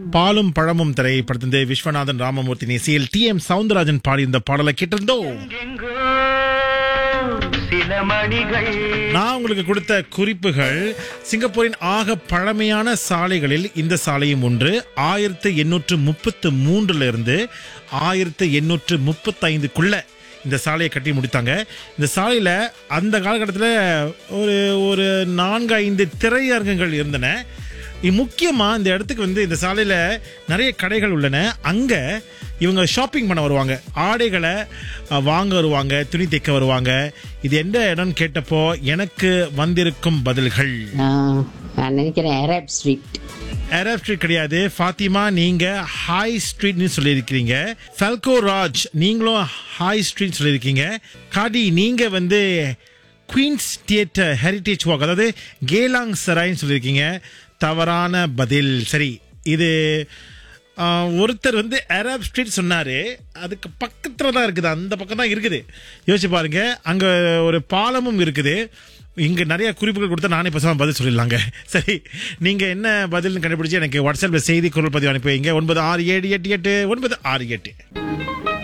பாலும் பழமும் திரைப்படத்திலிருந்து விஸ்வநாதன் ராமமூர்த்தி இசையில் டி எம் சவுந்தரராஜன் பாடியிருந்த பாடலை கேட்டிருந்தோம் எங்கெங்கோ சில மணிகள் நான் உங்களுக்கு கொடுத்த குறிப்புகள் சிங்கப்பூரின் ஆக பழமையான சாலைகளில் இந்த சாலையும் ஒன்று ஆயிரத்து எண்ணூற்று முப்பத்து மூன்றுல இருந்து ஆயிரத்து எண்ணூற்று முப்பத்தைந்துக்குள்ள இந்த சாலையை கட்டி முடித்தாங்க இந்த சாலையில் அந்த காலகட்டத்தில் ஒரு ஒரு நான்கு ஐந்து திரையரங்குகள் இருந்தன இ- முக்கியமா இந்த இடத்துக்கு வந்து இந்த சாலையில நிறைய கடைகள் உள்ளன அங்க இவங்க ஷாப்பிங் பண்ண வருவாங்க ஆடைகளை அஹ், வாங்க வருவாங்க துணி தைக்க வருவாங்க இது எந்த இடம்னு கேட்டப்போ எனக்கு வந்திருக்கும் பதில்கள் நான் நான் நினைக்கிறேன் அரப் ஸ்ட்ரீட் அரப் ஸ்ட்ரீட் கிடையாது ஃபாத்திமா நீங்க ஹாய் ஸ்ட்ரீட்னு சொல்லியிருக்கிறீங்க ஃபல்கோ ராஜ் நீங்களும் ஹாய் ஸ்ட்ரீட் சொல்லியிருக்கீங்க காடி நீங்க வந்து குயின்ஸ் தியேட்டர் ஹெரிட்டேஜ் வாக் அதாவது கேலாங் சராய்ன்னு சொல்லியிருக்கீங்க தவறான பதில் சரி இது ஆ, ஒருத்தர் வந்து அரப் ஸ்ட்ரீட் சொன்னாரு அதுக்கு பக்கத்துல தான் இருக்குது அந்த பக்கம் தான் இருக்குது யோசிச்சு பாருங்க அங்க ஒரு பாலமும் இருக்குது இங்க நிறைய குறிப்புகள் கொடுத்தா நானே பேசாம பதில் சொல்லிடலாங்க சரி நீங்க என்ன பதில்னு கண்டுபிடிச்சு எனக்கு வாட்ஸ்அப்ல செய்தி குரல் பதிவு அனுப்பி வைங்க ஒன்பது ஆறு ஏழு எட்டு எட்டு ஒன்பது ஆறு எட்டு